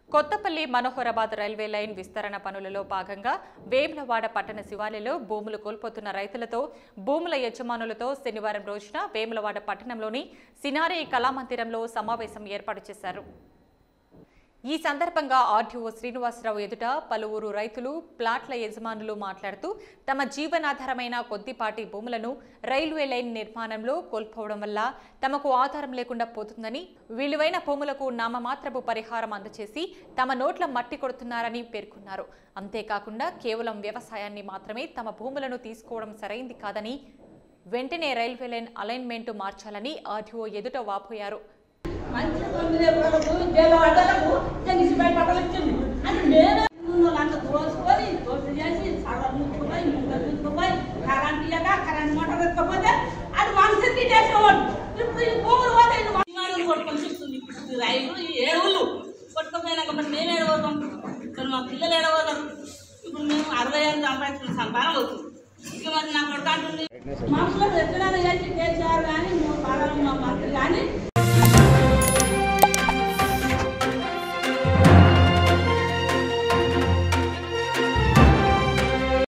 Kothapalli Manoharabad railway line విస్తరణ పనులలో భాగంగా వేములవాడ పట్టణ శివార్లలో భూములు కోల్పోతున్న రైతులతో భూముల యజమానులతో శనివారం రోజున వేములవాడ పట్టణంలోని సినారే కళామందిరంలో సమావేశం ఏర్పాటు చేశారు ఈ సందర్భంగా ఆర్టీఓ శ్రీనివాసరావు ఎదుట పలువురు రైతులు ప్లాట్ల యజమానులు మాట్లాడుతూ తమ జీవనాధారమైన కొద్దిపాటి భూములను రైల్వే లైన్ నిర్మాణంలో కోల్పోవడం వల్ల తమకు ఆధారం లేకుండా పోతుందని విలువైన భూములకు నామమాత్రపు పరిహారం అందచేసి తమ నోట్ల మట్టి కొడుతున్నారని పేర్కొన్నారు అంతేకాకుండా కేవలం వ్యవసాయాన్ని మాత్రమే తమ భూములను తీసుకోవడం సరైంది కాదని వెంటనే రైల్వే లైన్ అలైన్మెంట్ మార్చాలని ఆర్టీఓ ఎదుట వాపోయారు మంచి తొమ్మిది ఎకరాలకు జైలు అడ్డలకు జనిసి బయట అడ్డలు ఇచ్చింది అంటే నేనే అంత దోసుకొని దోసు చేసి సగం ముక్కుపోయి ముందు తీసుకుపోయి కరెంట్ ఇయ్యక కరెంట్ మోటార్ ఎక్కకపోతే అది మనసుకి చేసేవాడు ఇప్పుడు ఈ భూములు పోతే ఇది విమానాలు కొట్టుకొని చూస్తుంది ఇప్పుడు ఈ రైలు ఈ ఏడుగులు కొట్టుకుపోయినాక మరి మేము ఏడవతాం మరి మా పిల్లలు ఏడవతారు ఇప్పుడు మేము అరవై ఏళ్ళు సంపాదించిన సంపాదన అవుతుంది ఇక మరి నా కొడుకు అంటుంది మనుషులకు ఎట్లా చేసి కేసీఆర్ కానీ మా పాలన మా మంత్రి కానీ